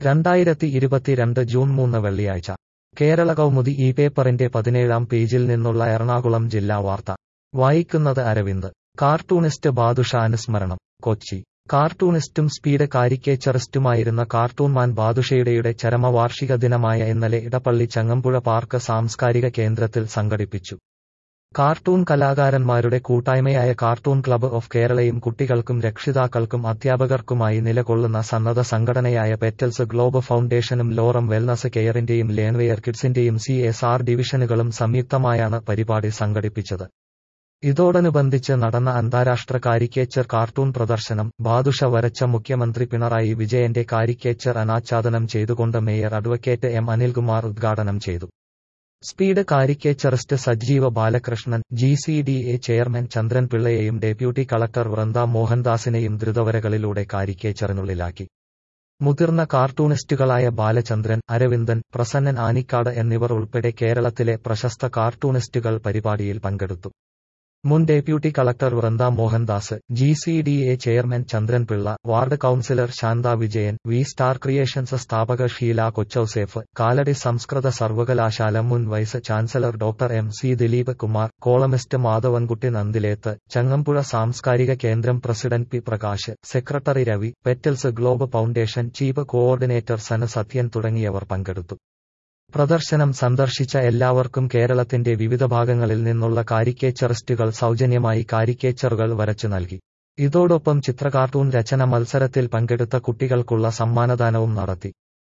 രണ്ടായിരത്തി ഇരുപത്തിരണ്ട് ജൂൺ മൂന്ന് വെള്ളിയാഴ്ച കേരള കൗമുദി ഈ പേപ്പറിന്റെ പതിനേഴാം പേജിൽ നിന്നുള്ള എറണാകുളം ജില്ലാ വാർത്ത വായിക്കുന്നത് അരവിന്ദ് കാർട്ടൂണിസ്റ്റ് ബാദുഷ അനുസ്മരണം കൊച്ചി കാർട്ടൂണിസ്റ്റും സ്പീഡ് കാരിക്കേച്ചറിസ്റ്റുമായിരുന്ന കാർട്ടൂൺമാൻ ബാദുഷയുടെയുടെ ചരമവാർഷിക ദിനമായ ഇന്നലെ ഇടപ്പള്ളി ചങ്ങമ്പുഴ പാർക്ക് സാംസ്കാരിക കേന്ദ്രത്തിൽ സംഘടിപ്പിച്ചു കാർട്ടൂൺ കലാകാരന്മാരുടെ കൂട്ടായ്മയായ കാർട്ടൂൺ ക്ലബ്ബ് ഓഫ് കേരളയും കുട്ടികൾക്കും രക്ഷിതാക്കൾക്കും അധ്യാപകർക്കുമായി നിലകൊള്ളുന്ന സന്നദ്ധ സംഘടനയായ പെറ്റൽസ് ഗ്ലോബ് ഫൗണ്ടേഷനും ലോറം വെൽനസ് കെയറിന്റെയും ലേൺവെയർ കിഡ്സിന്റെയും സി എസ് ആർ ഡിവിഷനുകളും സംയുക്തമായാണ് പരിപാടി സംഘടിപ്പിച്ചത് ഇതോടനുബന്ധിച്ച് നടന്ന അന്താരാഷ്ട്ര കാരിക്കേച്ചർ കാർട്ടൂൺ പ്രദർശനം ബാദുഷ വരച്ച മുഖ്യമന്ത്രി പിണറായി വിജയന്റെ കാരിക്കേച്ചർ അനാച്ഛാദനം ചെയ്തുകൊണ്ട് മേയർ അഡ്വക്കേറ്റ് എം അനിൽകുമാർ ഉദ്ഘാടനം ചെയ്തു speed caricaturist Sajeeva Balakrishnan G C D A chairman Chandran പിള്ളയെയും ഡെപ്യൂട്ടി കളക്ടർ വൃന്ദ മോഹൻദാസിനെയും ദ്രുതവരകളിലൂടെ കാരിക്കേച്ചറിനുള്ളിലാക്കി മുതിർന്ന കാർട്ടൂണിസ്റ്റുകളായ ബാലചന്ദ്രൻ അരവിന്ദൻ പ്രസന്നൻ ആനിക്കാട് എന്നിവർ ഉൾപ്പെടെ കേരളത്തിലെ പ്രശസ്ത കാർട്ടൂണിസ്റ്റുകൾ പരിപാടിയിൽ പങ്കെടുത്തു മുൻ deputy collector Vrinda Mohandas G C D A chairman Chandran Pillai ward councillor Shantha Vijayan V star creations സ്ഥാപക ഷീല കൊച്ചൌസേഫ് കാലടി സംസ്കൃത സർവകലാശാല മുൻ vice chancellor doctor M C Dileep Kumar columnist Madhavankutty Nandilath Changampuzha സാംസ്കാരിക കേന്ദ്രം president P Prakash secretary Ravi petals globe foundation chief coordinator Sana Sathyan തുടങ്ങിയവർ പങ്കെടുത്തു പ്രദർശനം സന്ദർശിച്ച എല്ലാവർക്കും കേരളത്തിന്റെ വിവിധ ഭാഗങ്ങളിൽ നിന്നുള്ള കാരിക്കേച്ചറിസ്റ്റുകൾ സൗജന്യമായി കാരിക്കേച്ചറുകൾ വരച്ചു നൽകി ഇതോടൊപ്പം ചിത്രകാർട്ടൂൺ രചന മത്സരത്തിൽ പങ്കെടുത്ത കുട്ടികൾക്കുള്ള സമ്മാനദാനവും നടത്തി